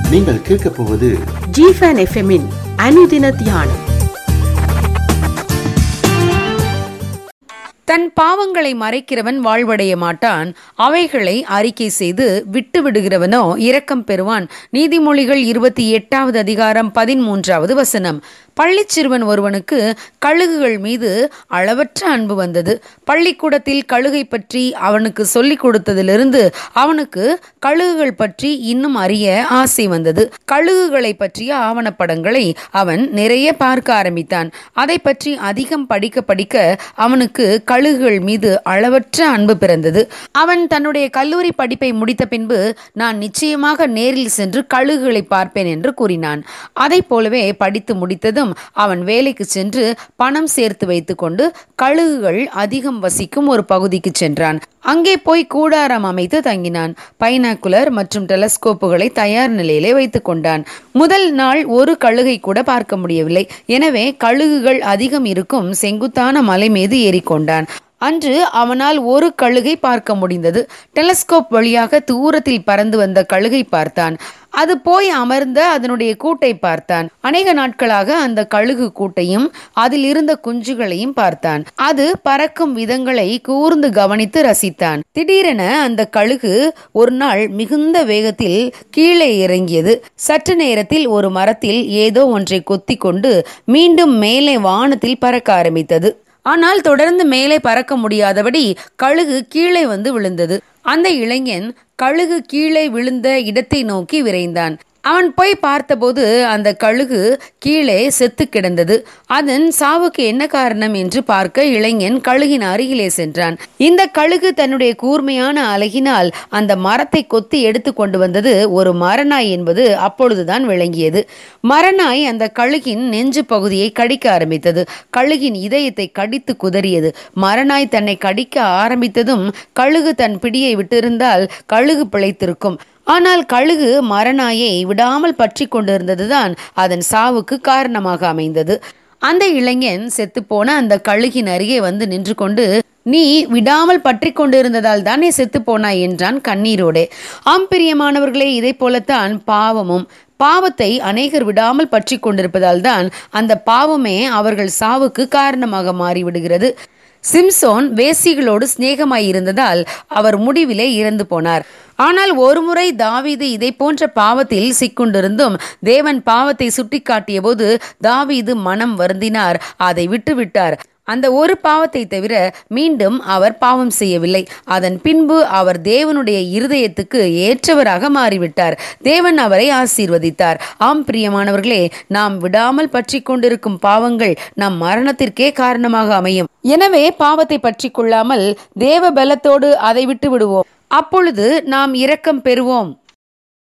நீங்கள் கேட்கப் போவது ஜிஃபன் எஃப்எம்மின் அனுதின தியானம் தன் பாவங்களை மறைக்கிறவன் வாழ்வடைய மாட்டான் அவைகளை அறிக்கை செய்து விட்டு விடுகிறவனோ இரக்கம் பெறுவான் நீதிமொழிகள் இருபத்தி எட்டாவது அதிகாரம் பதிமூன்றாவது வசனம் பள்ளிச் சிறுவன் ஒருவனுக்கு கழுகுகள் மீது அளவற்ற அன்பு வந்தது பள்ளிக்கூடத்தில் கழுகை பற்றி அவனுக்கு சொல்லிக் கொடுத்ததிலிருந்து அவனுக்கு கழுகுகள் பற்றி இன்னும் அறிய ஆசை வந்தது கழுகுகளை பற்றிய ஆவணப்படங்களை அவன் நிறைய பார்க்க ஆரம்பித்தான் அதை பற்றி அதிகம் படிக்க படிக்க அவனுக்கு கழுகுகள் மீது அளவற்ற அன்பு பிறந்தது அவன் தன்னுடைய கல்லூரி படிப்பை முடித்த பின்பு நான் நிச்சயமாக நேரில் சென்று கழுகுகளை பார்ப்பேன் என்று கூறினான் அதை போலவே படித்து முடித்ததும் அவன் வேலைக்கு சென்று பணம் சேர்த்து வைத்துக்கொண்டு கழுகுகள் அதிகம் வசிக்கும் ஒரு பகுதிக்கு சென்றான் அங்கே போய் கூடாரம் அமைத்து தங்கினான் பைனாக்குலர் மற்றும் டெலஸ்கோப்புகளை தயார் நிலையிலே வைத்துக் கொண்டான் முதல் நாள் ஒரு கழுகை கூட பார்க்க முடியவில்லை எனவே கழுகுகள் அதிகம் இருக்கும் செங்குத்தான மலை மீது ஏறிக்கொண்டான் அன்று அவனால் ஒரு கழுகை பார்க்க முடிந்தது டெலஸ்கோப் வழியாக தூரத்தில் பறந்து வந்த கழுகை பார்த்தான் அது போய் அமர்ந்த அதனுடைய கூட்டை பார்த்தான் அநேக நாட்களாக அந்த கழுகு கூட்டையும் அதில் இருந்த குஞ்சுகளையும் பார்த்தான் அது பறக்கும் விதங்களை கூர்ந்து கவனித்து ரசித்தான் திடீரென அந்த கழுகு ஒரு நாள் மிகுந்த வேகத்தில் கீழே இறங்கியது சற்று நேரத்தில் ஒரு மரத்தில் ஏதோ ஒன்றை கொத்தி கொண்டு மீண்டும் மேலே வானத்தில் பறக்க ஆரம்பித்தது ஆனால் தொடர்ந்து மேலே பறக்க முடியாதபடி கழுகு கீழே வந்து விழுந்தது அந்த இளைஞன் கழுகு கீழே விழுந்த இடத்தை நோக்கி விரைந்தான் அவன் போய் பார்த்தபோது அந்த கழுகு கீழே செத்து கிடந்தது அதன் சாவுக்கு என்ன காரணம் என்று பார்க்க இளைஞன் கழுகின் அருகிலே சென்றான் இந்த கழுகு தன்னுடைய கூர்மையான அழகினால் அந்த மரத்தை கொத்தி எடுத்து கொண்டு வந்தது ஒரு மரநாய் என்பது அப்பொழுதுதான் விளங்கியது மரநாய் அந்த கழுகின் நெஞ்சு பகுதியை கடிக்க ஆரம்பித்தது கழுகின் இதயத்தை கடித்து குதறியது மரநாய் தன்னை கடிக்க ஆரம்பித்ததும் கழுகு தன் பிடியை விட்டிருந்தால் கழுகு பிழைத்திருக்கும் ஆனால் கழுகு மரநாயை விடாமல் பற்றி கொண்டிருந்ததுதான் அதன் சாவுக்கு காரணமாக அமைந்தது அந்த இளைஞன் செத்துப்போன அந்த கழுகின் அருகே வந்து நின்று கொண்டு நீ விடாமல் பற்றி கொண்டிருந்ததால் தானே செத்து போனாய் என்றான் கண்ணீரோடே ஆம் பிரியமானவர்களே இதை போலத்தான் பாவமும் பாவத்தை அநேகர் விடாமல் பற்றி கொண்டிருப்பதால் தான் அந்த பாவமே அவர்கள் சாவுக்கு காரணமாக மாறிவிடுகிறது சிம்சோன் வேசிகளோடு சிநேகமாயிருந்ததால் அவர் முடிவிலே இறந்து போனார் ஆனால் ஒருமுறை தாவீது இதை போன்ற பாவத்தில் சிக்குண்டிருந்தும் தேவன் பாவத்தை சுட்டிக்காட்டிய போது தாவீது மனம் வருந்தினார் அதை விட்டுவிட்டார் அந்த ஒரு பாவத்தை தவிர மீண்டும் அவர் பாவம் செய்யவில்லை அதன் பின்பு அவர் தேவனுடைய இருதயத்துக்கு ஏற்றவராக மாறிவிட்டார் தேவன் அவரை ஆசீர்வதித்தார் ஆம் பிரியமானவர்களே நாம் விடாமல் பற்றி கொண்டிருக்கும் பாவங்கள் நம் மரணத்திற்கே காரணமாக அமையும் எனவே பாவத்தை பற்றி கொள்ளாமல் தேவ பலத்தோடு அதை விட்டு விடுவோம் அப்பொழுது நாம் இரக்கம் பெறுவோம்